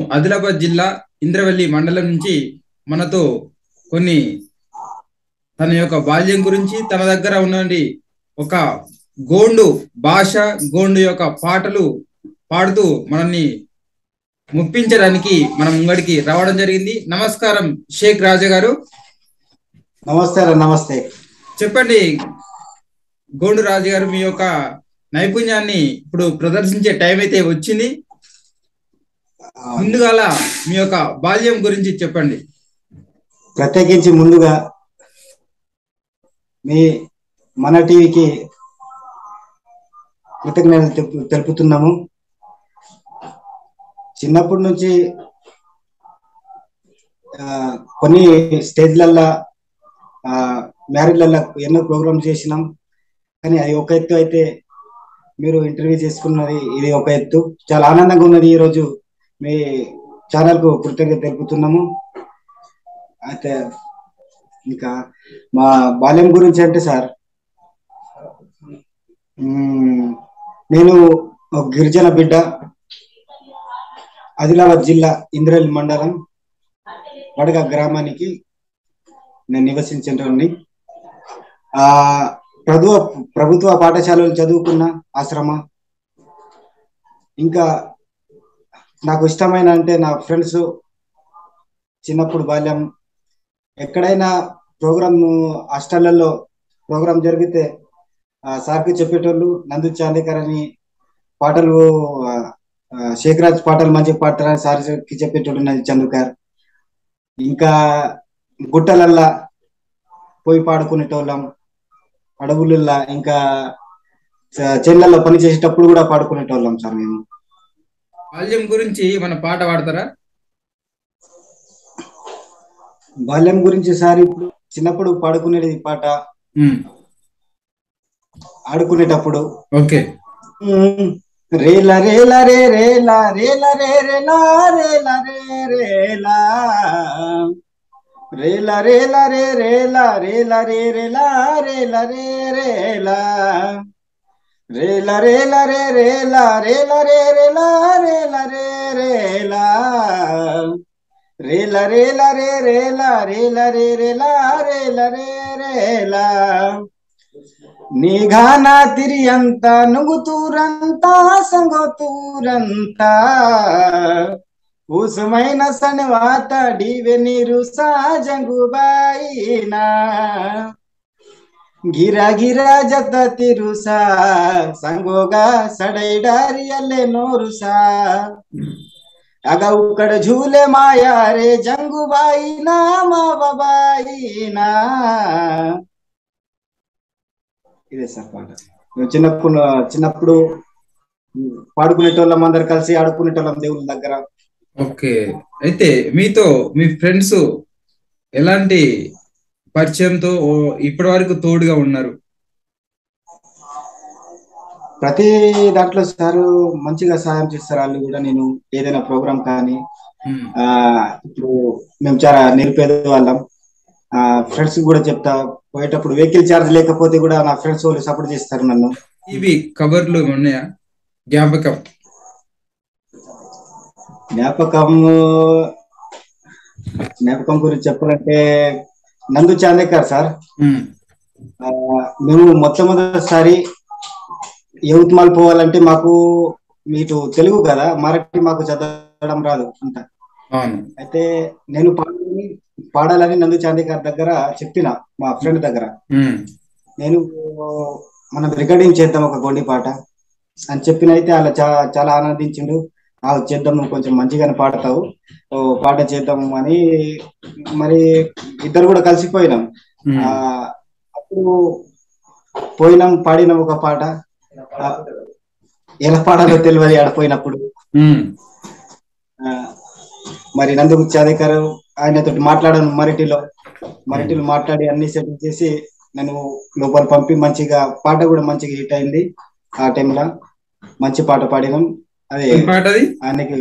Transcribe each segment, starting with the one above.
ఆదిలాబాద్ జిల్లా ఇంద్రవెల్లి మండలం నుంచి మనతో కొన్ని తన యొక్క బాల్యం గురించి తన దగ్గర ఉన్నది ఒక గోండు భాష గోండు యొక్క పాటలు పాడుతూ మనల్ని ముప్పించడానికి మన ముంగడికి రావడం జరిగింది నమస్కారం షేక్ రాజా గారు నమస్తే రా, నమస్తే చెప్పండి గోండు రాజు గారు మీ యొక్క నైపుణ్యాన్ని ఇప్పుడు ప్రదర్శించే టైం అయితే వచ్చింది ఆ, ముందుగాల మీ యొక్క బాల్యం గురించి చెప్పండి ప్రత్యేకించి ముందుగా మీ మన టీవీకి కృతజ్ఞతలు తెలుపు- తెలుపుతున్నాము చిన్నప్పటి నుంచి ఆ, కొన్ని స్టేజ్లల్లో మ్యారేజ్లల్లో ఎన్నో ప్రోగ్రామ్స్ చేసినాం కానీ అది ఒక ఎత్తు అయితే మీరు ఇంటర్వ్యూ చేసుకున్నది ఇది ఒక ఎత్తు చాలా ఆనందంగా ఉన్నది ఈరోజు మీ ఛానల్కు కృతజ్ఞత తెలుపుతున్నాము అయితే ఇంకా మా బాల్యం గురించి అంటే సార్ మ్మ్, నేను ఒక గిరిజన బిడ్డ ఆదిలాబాద్ జిల్లా ఇంద్రల్ మండలం వడగ గ్రామానికి నేను నివసించేటోడిని ఆ ప్రభుత్వ ప్రభుత్వ పాఠశాలలు చదువుకున్న ఆశ్రమ ఇంకా నాకు ఇష్టమైన అంటే నా ఫ్రెండ్స్ చిన్నప్పుడు బాల్యం ఎక్కడైనా ప్రోగ్రామ్ హాస్టళ్లలో ప్రోగ్రామ్ జరిగితే ఆ సార్కి చెప్పేటోళ్ళు నందు చాందేకర్ అని పాటలు ఆ, ఆ, శేఖరాజ్ పాటలు మంచిగా పాడతారని సార్కి చెప్పేటోళ్ళు నంది చందుకర్ ఇంకా గుట్టలల్లా పోయి పాడుకునేటోళ్ళం అడవులల్లా ఇంకా చ- చేన్లలో పని చేసేటప్పుడు కూడా పాడుకునేటోళ్ళం సార్ మేము బాల్యం గురించి మన పాట పాడతారా బాల్యం గురించి సార్ ఇప్పుడు చిన్నప్పుడు పాడుకునేది ఈ పాట ఉమ్, ఆడుకునేటప్పుడు ఓకే ఉమ్, రేల రేల రే రేల రేల రే రేలా రేల రే రేలా రేల రేల రే రేల రేల రే రేలా రేల రే రేలా రేల రేల రే రేల రేల రే రేలా రేల రే రేలా రేల రేల రే రేల రేల రే రేలా రేల రే రేలా నిఘాన తిరియంత నుగుతూరంత సంగతూరంత ఊసుమైన సనివాత డివె నీరు సాజంగుబాయినా ಗಿರ ಗಿರ ಜತ ತಿರುಸ ಸಂಗೋಗ ಸಡೈಡಾರಿ ಅಲ್ಲೇ ನೋರುಸ ಅಗ ಉಕ್ಕಡ ಝೂಲೆ ಮಾಯಾ ರೇ ಜಂಗುಬಾಯಿ ನಾ ಮಾವಬಾಯಿನಾ ఇదే సార్ పాట మేము చిన్నప్పుడు చిన్నప్పుడు పాడుకునేటోళ్ళం అందరు కలిసి ఆడుకునేటోళ్ళం దేవుళ్ళ దగ్గర ఓకే అయితే మీతో మీ ఫ్రెండ్స్ ఎలాంటి పరిచయంతో ఓ- ఇప్పటి వరకు తోడుగా ఉన్నారు ప్రతి దాంట్లో సార్ మంచిగా సహాయం చేస్తారు వాళ్ళు కూడా నేను ఏదైనా ప్రోగ్రామ్ కానీ ఉమ్, ఆ ఇప్పుడు మేము చాలా నిరుపేద వాళ్ళం ఆ ఫ్రెండ్స్ కూడా చెప్తా పోయేటప్పుడు వెహికల్ ఛార్జ్ లేకపోతే కూడా నా ఫ్రెండ్స్ వాళ్ళు సపోర్ట్ చేస్తారు నన్ను ఇవి కబర్లు ఉన్నాయా జ్ఞాపకం జ్ఞాపకం జ్ఞాపకం గురించి చెప్పాలంటే నందు చాందేకర్ సార్ ఉమ్, ఆ, మేము మొట్టమొదటిసారి యవత్మాల్ పోవాలంటే మాకు మీటు తెలుగు కదా మరాఠీ మాకు చదవడం రాదు అంత అవును అయితే నేను పాడాలని పాడాలని నందు చాందేకర్ దగ్గర చెప్పిన మా ఫ్రెండ్ దగ్గర ఉమ్, నేను మనం రికార్డింగ్ చేద్దాం ఒక గొండి పాట అని చెప్పిన అయితే అలా చా చాలా ఆనందించిండు ఆ చేద్దాం నువ్వు కొంచెం మంచిగానే పాడతావు ఓ పాట చేద్దాం అని మరి ఇద్దరు కూడా కలిసిపోయినాం ఉమ్, ఆ అప్పుడు పోయినాం పాడినాం ఒక పాట ఆ, ఎలా పాడాలో తెలియదు ఆడపోయినప్పుడు ఉమ్, ఆ, మరి నందు చాదేకర్ ఆయనతో మాట్లాడాను మరిటిలో మరిటిలో మాట్లాడి అన్ని సెటిల్ చేసి నేను లోపల పంపి మంచిగా పాట కూడా మంచిగా హిట్ అయింది ఆ టైంలో మంచి పాట పాడినాం అదే ఏం పాట అది ఆయనకి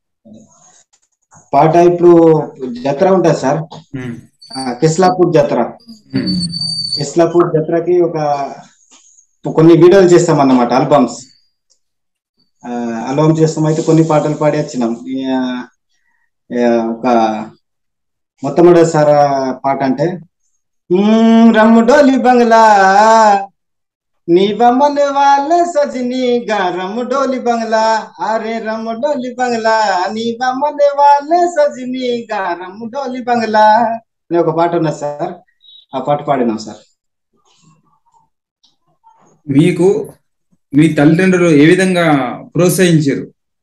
పాట ఇప్పుడు జత్ర ఉంటుంది సార్ ఉమ్, ఆ, కిస్లాపూర్ జత్ర ఉమ్, కిస్లాపూర్ జత్రకి ఒక కొన్ని వీడియోలు చేస్తాం అన్నమాట ఆల్బమ్స్ ఆల్బమ్ చేస్తాం అయితే కొన్ని పాటలు పాడి వచ్చినాం ఈ, ఆ, ఆ, ఒక మొట్టమొదటిసారి పాట అంటే "మ్మ్, రమ్ము డోలి బంగ్లా నీ బొమ్మలు వాళ్ళే సజిని గా రమ్ము డోలి బంగ్లా అరే రమ్ము డోలి బంగ్లా నీ బొమ్మలు వాళ్ళే సజిని గా రమ్ము డోలి బంగ్లా అని ఒక పాట ఉన్నది సార్ ఆ పాట పాడినాం సార్ మీకు మీ తల్లిదండ్రులు ఏ విధంగా ప్రోత్సహించారు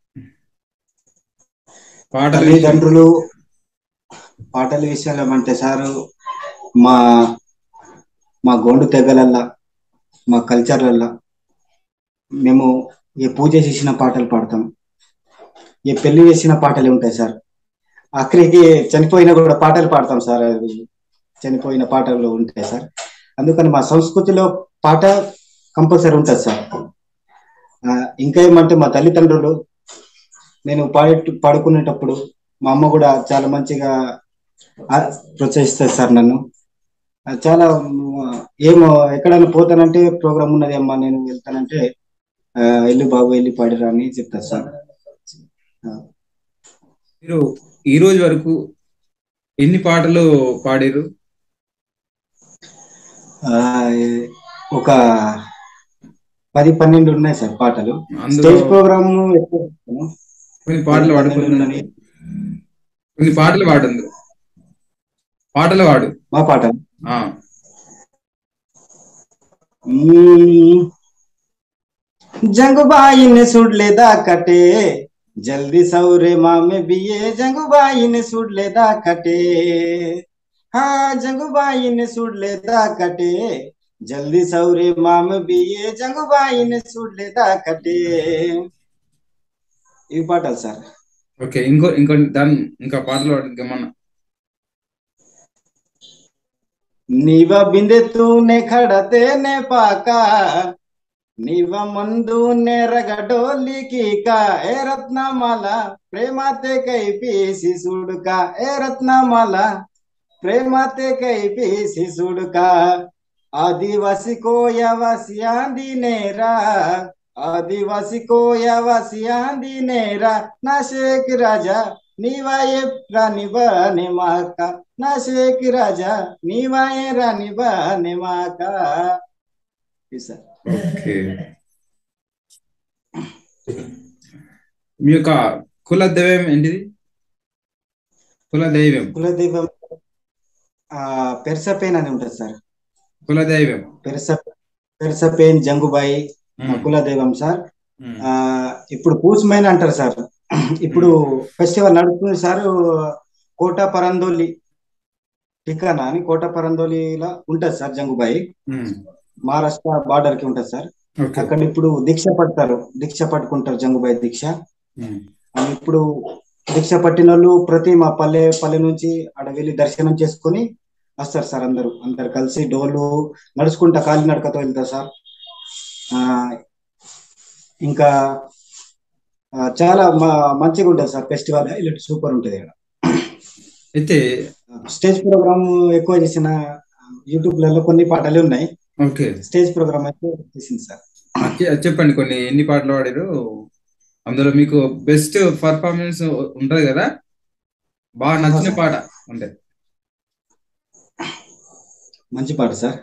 పాటలు తల్లిదండ్రులు పాటల విషయాలు ఏమంటే సారు మా మా గోండు తెగలల్లా మా కల్చర్లల్లా మేము ఏ పూజ చేసిన పాటలు పాడతాం ఏ పెళ్లి చేసిన పాటలు ఉంటాయి సార్ ఆఖరికి చనిపోయిన కూడా పాటలు పాడతాం సార్ అవి చనిపోయిన పాటలు ఉంటాయి సార్ అందుకని మా సంస్కృతిలో పాట కంపల్సరీ ఉంటుంది సార్ ఆ, ఇంకా ఏమంటే మా తల్లిదండ్రులు నేను పాడే పాడుకునేటప్పుడు మా అమ్మ కూడా చాలా మంచిగా ఆ, ప్రోత్సహిస్తారు సార్ నన్ను ఆ, చాలా మ్, ఏమో ఎక్కడైనా పోతానంటే ప్రోగ్రామ్ ఉన్నది అమ్మా నేను వెళ్తానంటే ఆ, వెళ్ళి బాబు వెళ్ళి పాడిరా అని చెప్తారు సార్ మీరు ఈ రోజు వరకు ఎన్ని పాటలు పాడారు ఆ, ఒక పది పన్నెండు ఉన్నాయి సార్ పాటలు అందులో స్టేజ్ ప్రోగ్రామ్ ఎక్కువ చేస్తాను. కొన్ని పాటలు పాడుకున్నాను కొన్ని పాటలు పాడందు పాటలు పాడు మా పాట ఆ जंगबाई ने सुट लेदा कटे जल्दी सौरे मामे बिये जंगबाई ने सुट लेदा कटे हाँ जंगबाई ने सुट लेदा कटे जल्दी सौरे माम बिये जंगबाई ने सुट लेदा कटे ఇవి పాటలు సార్ ఓకే ఇంకో ఇంకో దాని ఇంకా పాటలు పాడు ఇంకేమన్నా నీవ బిందెతూనే ఖడతే నే పాక నీవ మందు నే రగడోలికి కా ఏ రత్నమాల ప్రేమాతే కైపి శిశుడుక ఏ రత్నమాల ప్రేమాతే కైపి శిశుడుక ఆదివాసి కోయవసియాంది నేరా ఆదివాసి కోయవసియాంది నేరా నా షేక్ రాజా నీవాయే రానివా నిమాక నా షేక్ రాజా నీవాయే రానివా నిమాక ఇది సార్ ఓకే మీ యొక్క కుల దైవం ఏంటిది కుల దైవం కులదైవం ఆ పెర్సపేన్ అని ఉంటుంది సార్ కుల దైవం పెర్స పెర్సపేన్ జంగుబాయి మా కులదైవం సార్ ఆ ఇప్పుడు పూసమైన అంటారు సార్ ఇప్పుడు ఫెస్టివల్ నడుస్తుంది సార్ కోట పరందోలి ఠికానా అని కోట పరందోలిలో ఉంటది సార్ జంగుబాయి మహారాష్ట్ర బార్డర్ కి ఉంటది సార్ ఓకే అక్కడ ఇప్పుడు దీక్ష పడతారు దీక్ష పట్టుకుంటారు జంగుబాయి దీక్ష అని ఇప్పుడు దీక్ష పట్టిన వాళ్ళు ప్రతి మా పల్లె పల్లె నుంచి ఆడ వెళ్ళి దర్శనం చేసుకొని వస్తారు సార్ అందరూ అందరు కలిసి డోలు నడుచుకుంటా కాలినడకతో వెళ్తారు సార్ ఆ ఇంకా ఆ, చాలా మా- మంచిగా ఉంటుంది సార్ ఫెస్టివల్ హైలైట్ సూపర్ ఉంటుంది ఇక్కడ అయితే స్టేజ్ ప్రోగ్రామ్ ఎక్కువ చేసిన యూట్యూబ్ లలో కొన్ని పాటలు ఉన్నాయి ఓకే స్టేజ్ ప్రోగ్రామ్ అయితే చేసింది సార్ చె- చెప్పండి కొన్ని ఎన్ని పాటలు పాడారు అందులో మీకు బెస్ట్ పర్ఫార్మెన్స్ ఉంటది కదా బాగా నచ్చిన పాట అంటే మంచి పాట సార్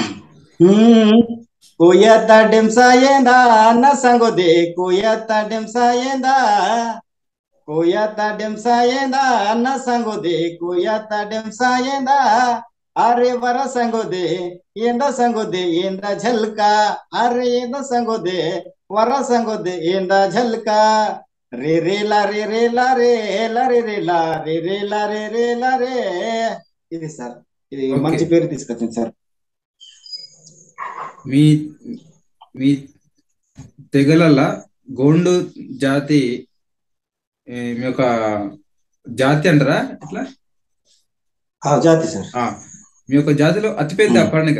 కోయత డెంసాయేందా అన్న సంగోదే కోయత డెంసాయేందా కోయత డెంసాయేందా అన్న సంగోదే కోయత డెంసాయేందా అరే వర సంగోదే ఏంద సంగోదే ఏంద ఝల్క అరే ఏంద సంగోదే వర సంగోదే ఏంద ఝల్క రే రే లా రే రే లా రే లా రే రే లా రే రే లా రే రే లా రే ఇది సార్ ఇది Okay. మంచి పేరు తీసుకొచ్చింది సార్ మీ మీ తెగలల గోండు జాతి ఏ, మీ యొక్క జాతి అంటారా ఎట్లా ఆ జాతి సార్ ఆ, మీ యొక్క జాతిలో అతిపెద్ద పండుగ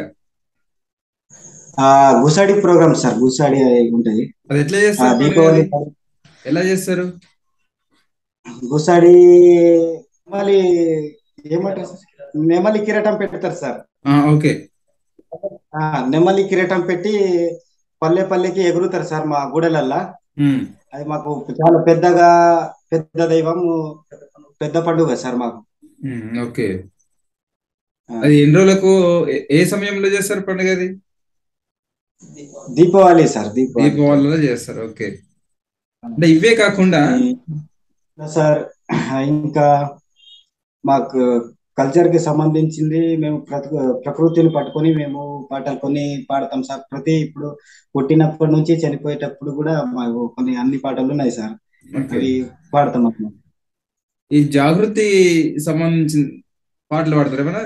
ఆ గుసాడి ప్రోగ్రామ్ సార్ గుసాడి ఉంటది అది ఎట్లా ఆ చేస్తారు పండుగ దీపావళి అది? ఎలా చేస్తారు గుసాడి మళ్ళీ ఏమంటారు సార్? నెమలి కిరీటం పెడతారు సార్ ఆ, ఓకే ఆ నెమలి కిరీటం పెట్టి పల్లె పల్లెకి ఎగురుతారు సార్ మా గూడెలల్లా ఉమ్, అది మాకు చాలా పెద్దగా పెద్ద దైవం పెద్ద పండుగ సార్ మాకు ఉమ్, ఓకే ఆ, అది ఎన్ని రోజులకు ఏ- ఏ సమయంలో చేస్తారు పండుగ అది దీపావళి సార్ దీపావళి దీపావళిలో చేస్తారు ఓకే అంటే ఇవే కాకుండా ఈ- సార్ ఇంకా మాకు కల్చర్ కి సంబంధించింది మేము ప్రతి- ప్రకృతిని పట్టుకొని మేము పాటలు కొన్ని పాడతాం సార్ ప్రతి ఇప్పుడు పుట్టినప్పటి నుంచి చనిపోయేటప్పుడు కూడా మాకు కొన్ని అన్ని పాటలు ఉన్నాయి సార్ ఓకే అవి పాడతాం అన్నమాట. ఈ జాగృతి సంబంధించిన పాటలు పాడతారు ఏమన్నా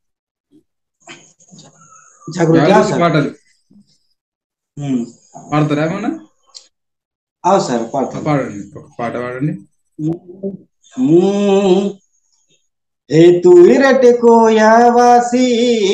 జాగృతి ఆ జాగృతి సార్ పాటలు ఉమ్. పాడతారా ఏమన్నా ఆ సార్ ఆ, పాడతాం పాడండి ఒక పాట పాడండి हम्म, ए तू विरट को यावासी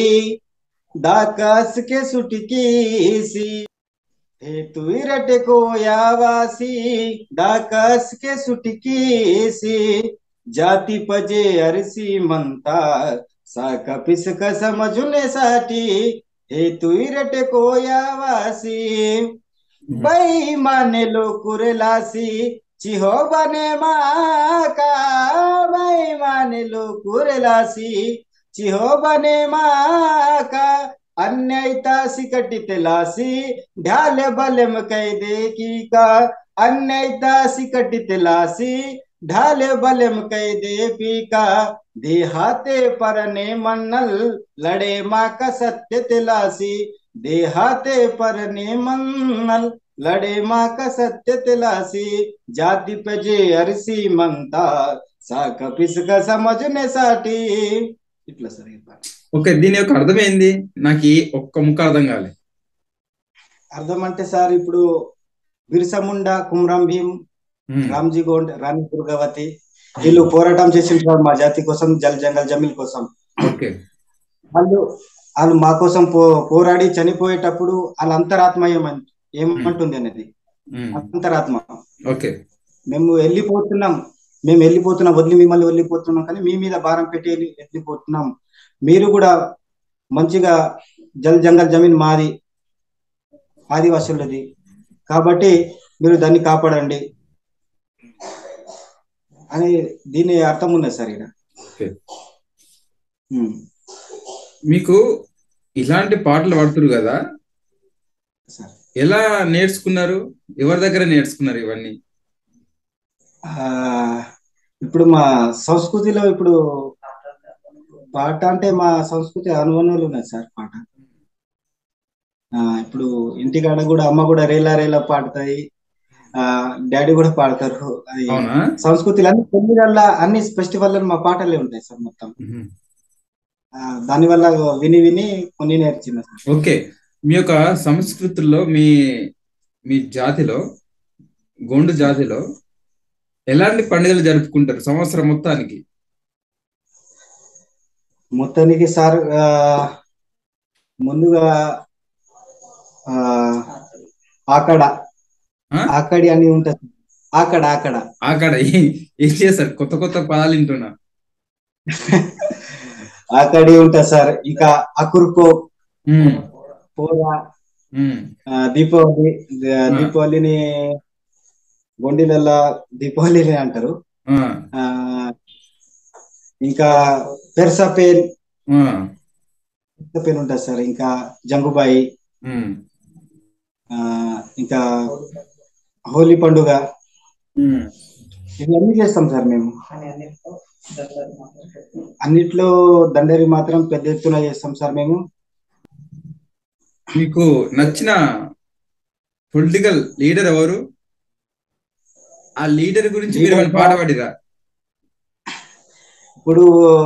दाकास के सुटकी सी हे तू विरट को यावासी दाकास के सुटकी सी जाती पजे अरसी म्हणता साका पिसक समजण्यासाठी हे तू विरट को यावासी बाई माने लो कुरलासी चिहो बने माका बाई माने लो कुरलासी चिहो बने माका अन्यायतासी कटितलासी ढाल बलम कैदे की का अन्यायतासी कटितलासी ढाल बलम कैदे पी का देहाते परने मन्नल लड़े माँ का सत्य तिलासी देहाते परने मन्नल लड़े माँ का सत्य तिलासी जाती पजे अरसी म्हणता साक पिसक समजण्यासाठी ఇట్లా సార్ ఈ పాట. ఓకే దీని యొక్క అర్థం ఏంది నాకు ఈ ఒక్క ముక్క అర్థం కాలే అర్థం అంటే సార్ ఇప్పుడు బిర్సా ముండా కుమ్రం భీమ్ ఉమ్, రామ్జీ గోండ్ రాణి దుర్గావతి వీళ్ళు పోరాటం చేసిన సార్ మా జాతి కోసం జల్ జంగల్ జమీల్ కోసం ఓకే వాళ్ళు వాళ్ళు మా కోసం పో పోరాడి చనిపోయేటప్పుడు వాళ్ళ అంతరాత్మ ఏమన్ ఏమంటుంది అనేది ఉమ్, అంతరాత్మ ఓకే మేము వెళ్ళిపోతున్నాం మేము వెళ్ళిపోతున్నాం వదిలి మిమ్మల్ని వెళ్ళిపోతున్నాం కానీ మీ మీద భారం పెట్టి వెళ్ళి- వెళ్ళిపోతున్నాం మీరు కూడా మంచిగా జల్ జంగల్ జమీన్ మాది ఆదివాసులది కాబట్టి మీరు దాన్ని కాపాడండి అని దీని అర్థం ఉన్నది సార్ ఇక్కడ ఓకే ఉమ్. మీకు ఇలాంటి పాటలు పాడుతురు కదా సార్ ఎలా నేర్చుకున్నారు ఎవరి దగ్గర నేర్చుకున్నారు ఇవన్నీ ఆ, ఇప్పుడు మా సంస్కృతిలో ఇప్పుడు పాట అంటే మా సంస్కృతి అనువనువులు ఉన్నాయి సార్ పాట ఆ, ఇప్పుడు ఇంటికాడ కూడా అమ్మ కూడా రేలా రేలా పాడతాయి ఆ డాడీ కూడా పాడతారు అది అవునా సంస్కృతిలో అన్ని తొమ్మిదల్లా అన్ని ఫెస్టివల్ మా పాటలే ఉంటాయి సార్ మొత్తం ఉహు. ఆ, దానివల్ల విని విని కొన్ని నేర్చిన సార్ ఓకే మీ యొక్క సంస్కృతుల్లో మీ మీ జాతిలో గోండు జాతిలో ఎలాంటి పండుగలు జరుపుకుంటారు సంవత్సరం మొత్తానికి మొత్తానికి సార్ ఆ, ముందుగా ఆ ఆకడ ఆ? ఆకడి అని ఉంటుంది ఆకడ ఆకడ అక్కడ ఏ- ఏం చేస్తారు కొత్త కొత్త పదాలు వింటున్నా ఆకడి ఉంటుంది సార్ ఇంకా అకుర్కో ఉమ్, పోరా ఉమ్, ఆ, దీపావళి ద- ఆ. దీపావళిని గొండిలల్లా దీపావళిని అంటారు ఆ, ఆ ఇంకా పెర్సపేన్ ఆ, పెర్సపేన్ ఉంటుంది సార్ ఇంకా జంగుబాయి ఉమ్, ఆ ఇంకా హోలీ పండుగ ఉమ్. ఇవన్నీ చేస్తాం సార్ మేము అన్నిట్లో దండరి మాత్రం పెద్ద ఎత్తున చేస్తాం సార్ మేము మీకు నచ్చిన పొలిటికల్ లీడర్ ఎవరు ఆ లీడర్ గురించి మీరు ఏమైనా పాట పాడిరా ఇప్పుడు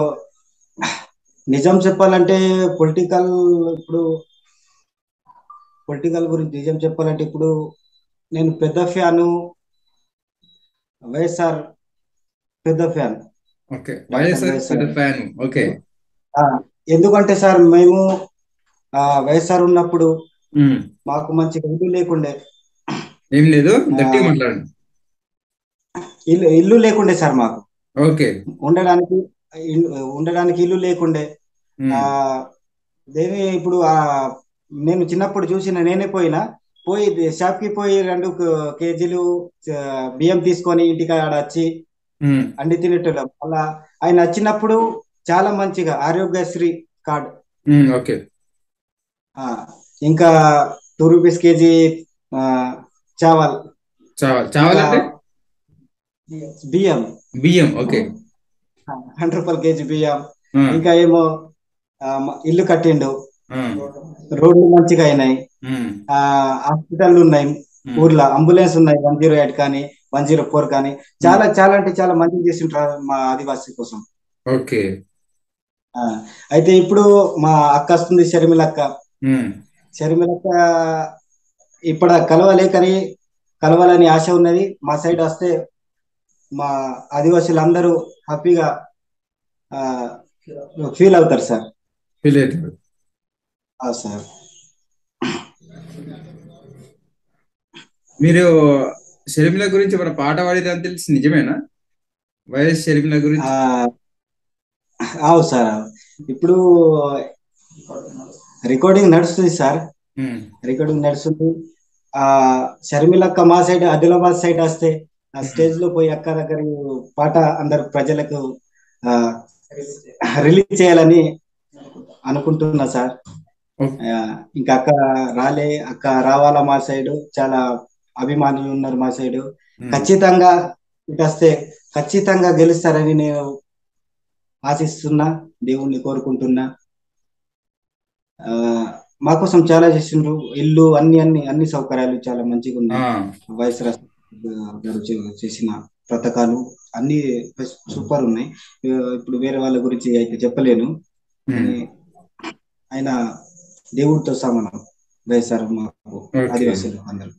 నిజం చెప్పాలంటే పొలిటికల్ ఇప్పుడు పొలిటికల్ గురించి నిజం చెప్పాలంటే ఇప్పుడు నేను పెద్ద ఫ్యాను వైఎస్ఆర్ పెద్ద ఫ్యాన్ ఓకే వైఎస్ఆర్ పెద్ద ఫ్యాన్ ఓకే ఎందుకంటే సార్ మేము ఆ వైఎస్ఆర్ ఉన్నప్పుడు ఉమ్. మాకు మంచి ఇల్లు లేకుండే ఏం లేదు గట్టిగా మాట్లాడండి ఇల్లు ఇల్లు లేకుండే సార్ మాకు ఓకే ఉండడానికి ఇల్లు- ఉండడానికి ఇల్లు లేకుండే ఉమ్, ఆ దేని ఇప్పుడు ఆ నేను చిన్నప్పుడు చూసిన నేనే పోయినా పోయి షాప్ కి పోయి రెండు క- కేజీలు ఆ, బియ్యం తీసుకొని ఇంటికి ఆడ వచ్చి ఉమ్, అండి తినేటోళ్ళం అలా ఆయన వచ్చినప్పుడు చాలా మంచిగా ఆరోగ్యశ్రీ కార్డ్ ఉమ్, ఓకే ఆ, ఇంకా టూ రూపీస్ కేజీ ఆ, చావల్ చావాలి చావాలంటే బియ్యం బియ్యం ఓకే హండ్రెడ్ రూపాయల కేజీ బియ్యం ఆ, ఇంకా ఏమో ఆ, మ- ఇల్లు కట్టిండు ఆ, రోడ్లు మంచిగా అయినాయి ఉమ్, ఆ హాస్పిటల్ ఉన్నాయి ఉమ్, ఊర్లో అంబులెన్స్ ఉన్నాయి వన్ జీరో ఎయిట్ కానీ వన్ జీరో ఫోర్ కానీ చాలా చాలా అంటే చాలా మంచిగా చేసింటారు మా ఆదివాసీ కోసం ఓకే ఆ, అయితే ఇప్పుడు మా అక్క వస్తుంది షర్మిల అక్క ఉమ్, షర్మిల అక్క ఇప్పుడు కలవలే కానీ కలవాలని ఆశ ఉన్నది మా సైడ్ వస్తే మా ఆదివాసీలు అందరూ హ్యాపీగా ఫీల్ అవుతారు సార్ ఫీల్ అవుతారు ఆ సార్ మీరు షర్మిల గురించి మన పాట పాడేది అని తెలిసి నిజమేనా వైఎస్ షర్మిల గురించి ఆ, అవు సార్ అవు. ఇప్పుడు రికార్డింగ్ నడుస్తుంది సార్ ఉమ్, రికార్డింగ్ నడుస్తుంది ఆ షర్మిల అక్క మా సైడ్ ఆదిలాబాద్ సైడ్ వస్తే ఆ స్టేజ్ లో పోయి అక్క దగ్గర పాట అందరు ప్రజలకు రిలీజ్ చేయాలని అనుకుంటున్నా సార్ ఓకే. ఆ, ఇంకా అక్క రాలే అక్క రావాలా మా సైడ్ చాలా అభిమానులు ఉన్నారు మా సైడ్ ఉమ్, ఖచ్చితంగా ఇటు వస్తే ఖచ్చితంగా గెలుస్తారని నేను ఆశిస్తున్నా దేవుణ్ణి కోరుకుంటున్నా ఆ మా కోసం చాలా చేసిండ్రు ఇల్లు అన్ని అన్ని అన్ని సౌకర్యాలు చాలా మంచిగా ఆ, ఉన్నాయి వైఎస్ రాజశేఖర గారు చే- చేసిన పథకాలు అన్ని సూపర్ ఉన్నాయి ఆ, ఇప్పుడు వేరే వాళ్ళ గురించి అయితే చెప్పలేను ఉమ్, కానీ ఆయన దేవుడితో సమానం వైఎస్ఆర్ మాకు ఓకే. ఆదివాసీలు అందరూ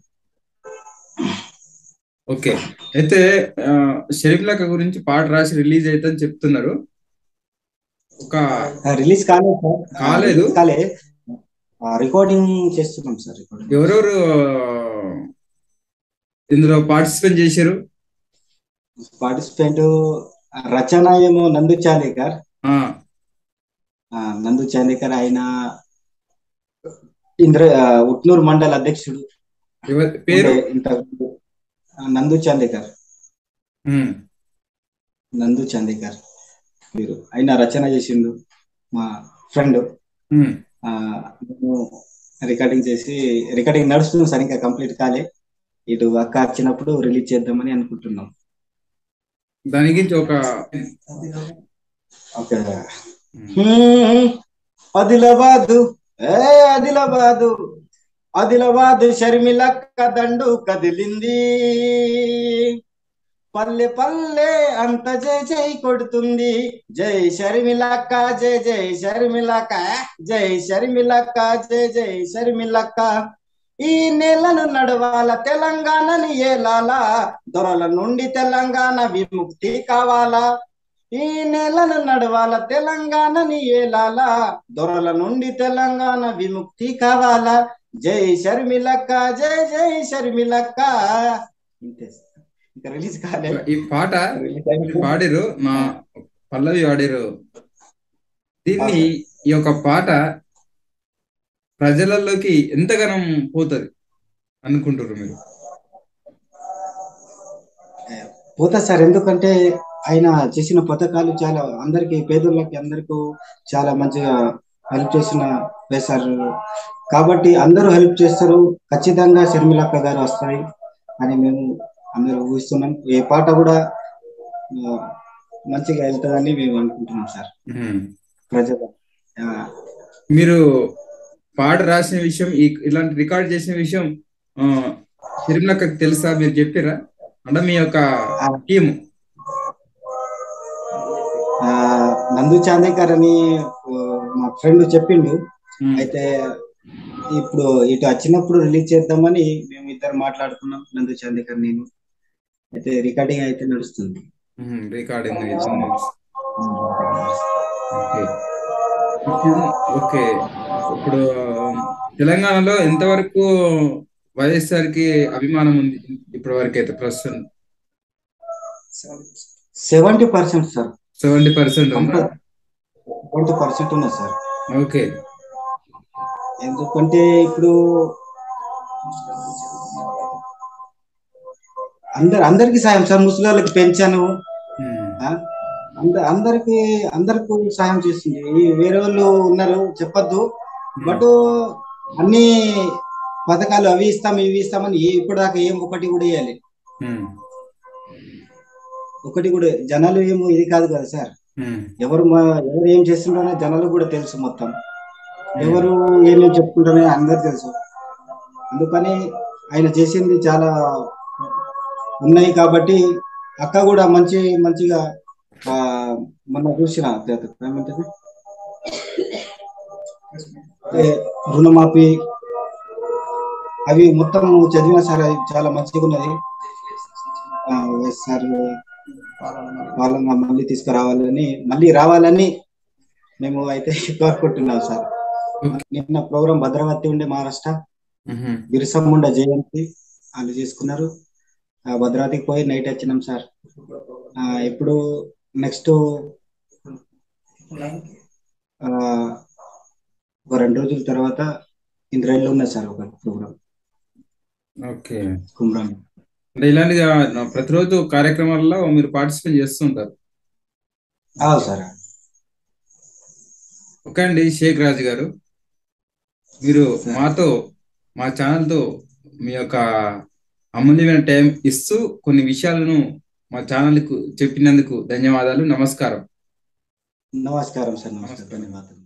ఓకే అయితే ఆ, షర్మిలక్క గురించి పాట రాసి రిలీజ్ అవుతుందని చెప్తున్నారు ఒక రిలీజ్ కాలేదు సార్ కాలేదు? Release కాలే రికార్డింగ్ చేస్తున్నాం సార్ రికార్డింగ్ ఎవరెవరు ఇందులో పార్టిసిపేట్ చేశారు పార్టిసిపెంట్ రచన ఏమో నందు చాందేకర్ ఆ, ఆ, నందు చాందేకర్ ఆయన ఇంద్ర ఆ, ఉట్నూరు మండల అధ్యక్షుడు ఎవరి పేరు ఉండే ఇంత ఆ, నందు చాందేకర్ ఉమ్, నందు చాందేకర్ మీరు ఆయన రచన చేసిండు మా ఫ్రెండ్ ఉమ్, మేము రికార్డింగ్ చేసి రికార్డింగ్ నడుస్తుంది సార్ ఇంకా కంప్లీట్ కాలే ఇటు అక్క వచ్చినప్పుడు రిలీజ్ చేద్దామని అనుకుంటున్నాం దాని గురించి ఒక ఓకే ఉమ్, హ్మ్, ఆదిలాబాదు ఏ ఆదిలాబాదు ఆదిలాబాదు షర్మిలక్క దండు కదిలింది పల్లె పల్లె అంత జై జై కొడుతుంది జై షర్మిలక్క జై జై షర్మిలక్క జై షర్మిలక్క జై జై షర్మిలక్క ఈ నెలను నడవాల తెలంగాణని ఏలాలా దొరల నుండి తెలంగాణ విముక్తి కావాలా ఈ నెలను నడవాల తెలంగాణని ఏలాలా దొరల నుండి తెలంగాణ విముక్తి కావాలా జై షర్మిలక్క జై జై షర్మిలక్క ఇంతే సార్. ఇంకా రిలీజ్ కాలేదు ఈ పాట రిలీజ్ మీరు పాడిరు మా పల్లవి పాడిరు దీన్ని ఈ యొక్క పాట ప్రజలలోకి ఎంతగానం పోతుంది అనుకుంటారు మీరు పోతా సార్ ఎందుకంటే ఆయన చేసిన పథకాలు చాలా అందరికి పేదోళ్ళకి అందరికీ చాలా మంచిగా హెల్ప్ చేసిన వేశారు కాబట్టి అందరూ హెల్ప్ చేస్తారు ఖచ్చితంగా షర్మిలక్క గారు వస్తాయి అని మేము అందరూ ఊహిస్తున్నాం ఏ పాట కూడా ఆ, మంచిగా వెళ్తుందని మేము అనుకుంటున్నాం సార్ ఉమ్. ప్రజలు ఆ, మీరు పాట రాసిన విషయం ఈ ఇలాంటి రికార్డ్ చేసిన విషయం ఆ, షర్మిలక్కకి తెలుసా మీరు చెప్పారా అంటే మీ యొక్క టీం ఆ, నందు చాందేకర్ అని ఆ, మా ఫ్రెండ్ చెప్పిండు అయితే ఇప్పుడు ఇటు వచ్చినప్పుడు రిలీజ్ చేద్దామని మేము ఇద్దరు మాట్లాడుకున్నాం నందు చందికర్ నేను అయితే రికార్డింగ్ అయితే నడుస్తుంది రికార్డింగ్ అవుతుంది ఓకే ఇప్పుడు- ఓకే ఇప్పుడు తెలంగాణలో ఎంతవరకు వైఎస్ఆర్ కి అభిమానం ఉంది ఇప్పటి వరకు అయితే ప్రస్తుతం seventy percent sir seventy percent ఉందా సెవెంటీ పర్సెంట్ ఉన్నది సార్ ఓకే ఎందుకంటే ఇప్పుడు అందరు అందరికి సాయం సార్ ముసలి వాళ్ళకి పెన్షన్ ఆ? అంద అందరికి అందరికి సహాయం చేస్తుంది ఈ వేరే వాళ్ళు ఉన్నారు చెప్పొద్దు బట్ అన్ని పథకాలు అవి ఇస్తాం ఇవి ఇస్తామని ఏ- ఇప్పటిదాకా ఏం ఒకటి కూడా ఇవ్వాలి ఉమ్, ఒకటి కూడా జనాలు ఏమో ఇది కాదు కదా సార్ ఉమ్, ఎవరు మా- ఎవరు ఏం చేస్తుంటారో జనాలకు కూడా తెలుసు మొత్తం ఎవరు ఏమేమి చెప్పుకుంటారో అందరు తెలుసు అందుకని ఆయన చేసింది చాలా ఉన్నాయి కాబట్టి అక్క కూడా మంచి మంచిగా ఆ మొన్న చూసిన ఏమంటది ఏ, రుణమాఫీ అవి మొత్తం చదివిన సార్ అది చాలా మంచిగా ఉన్నది ఆ, సార్ వాళ్ళని మళ్ళీ తీసుకురావాలని మళ్ళీ రావాలని మేము అయితే కోరుకుంటున్నాం సార్ నిన్న ప్రోగ్రాం భద్రావతి ఉండే మహారాష్ట్ర ఉమ్, బిర్సా ముండా జయంతి వాళ్ళు చేసుకున్నారు ఆ భద్రావతికి పోయి నైట్ వచ్చినాం సార్ ఆ ఇప్పుడు నెక్స్ట్ ఆ ఒక రెండు రోజుల తర్వాత ఇంద్రాయిల్లో ఉన్నది సార్ ఒక ప్రోగ్రామ్ ఓకే కుమ్రాన్ అంటే ఇలాంటి ప్రతిరోజు కార్యక్రమాల్లో మీరు పార్టిసిపేట్ చేస్తుంటారు అవును సార్ ఓకే అండి షేక్ రాజు గారు మీరు మాతో మా ఛానల్తో మీ యొక్క అమూల్యమైన టైం ఇస్తూ కొన్ని విషయాలను మా ఛానల్కు చెప్పినందుకు ధన్యవాదాలు నమస్కారం నమస్కారం సార్ నమస్కారం ధన్యవాదాలు